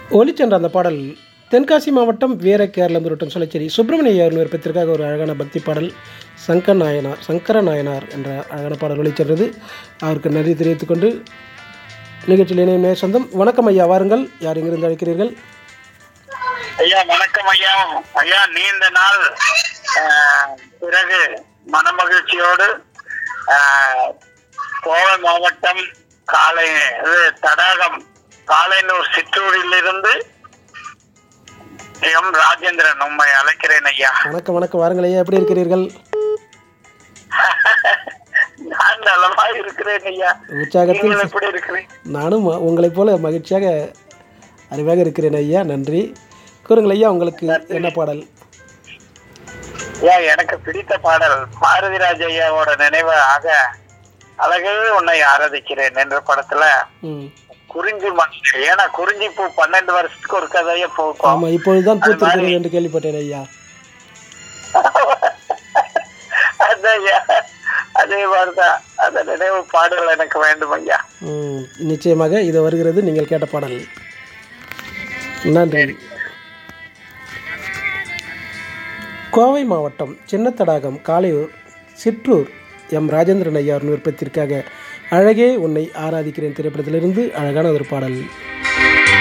ஒலிச்சென்ற அந்த பாடல் தென்காசி மாவட்டம் வீர கேரளம் திருட்டம் சொல்லச்சேரி சுப்பிரமணிய ஐயர் விருப்பத்திற்காக ஒரு அழகான பக்தி பாடல் சங்கர் நாயனார் சங்கர நாயனார் என்ற அழகான பாடல் ஒலிச்சென்றது அவருக்கு நன்றி தெரிவித்துக் கொண்டு நிகழ்ச்சியில் இணைய சொந்தம் வணக்கம் ஐயா வாருங்கள் யார் எங்கிருந்து அழைக்கிறீர்கள் ஐயா வணக்கம் ஐயா ஐயா நீண்ட நாள் ஆஹ், பிறகு மனமகிழ்ச்சியோடு ஆஹ், கோவை மாவட்டம் காலை இது தடாகம் காலைனூர் சிற்றூரிலிருந்து எம் ராஜேந்திரன் உண்மை அழைக்கிறேன் ஐயா வணக்கம் வணக்கம் வாருங்கள் ஐயா எப்படி இருக்கிறீர்கள் நான் நலமா இருக்கிறேன் ஐயா உற்சாகத்தில் நீங்கள் எப்படி இருக்கிறீங்க நானும் உங்களைப் போல மகிழ்ச்சியாக அறிவாக இருக்கிறேன் ஐயா நன்றி கூறுங்கள் ஐயா உங்களுக்கு என்ன பாடல் ஐயா எனக்கு பிடித்த பாடல் பாரதிராஜ ஐயாவோட நினைவாக அழகே உன்னை ஆராதிக்கிறேன் என்ற படத்துல ம் குறிஞ்சி மண் ஏன்னா குறிஞ்சி பூ பன்னெண்டு வருஷத்துக்கு ஒரு கதையை பூக்கும் ஆமாம் இப்பொழுதுதான் பூத்திருக்கிறது என்று கேள்விப்பட்டேன் ஐயா அதான் ஐயா அதே மாதிரிதான் அந்த நினைவு பாடல் எனக்கு வேண்டும் ஐயா ம், நிச்சயமாக இது வருகிறது நீங்கள் கேட்ட பாடல் நன்றி கோவை மாவட்டம் சின்னத்தடாகம் காளையூர் சிற்றூர் எம் ராஜேந்திரன் ஐயார் விருப்பத்திற்காக அழகே உன்னை ஆராதிக்கிறேன் திரைப்படத்திலிருந்து அழகான ஒரு பாடல்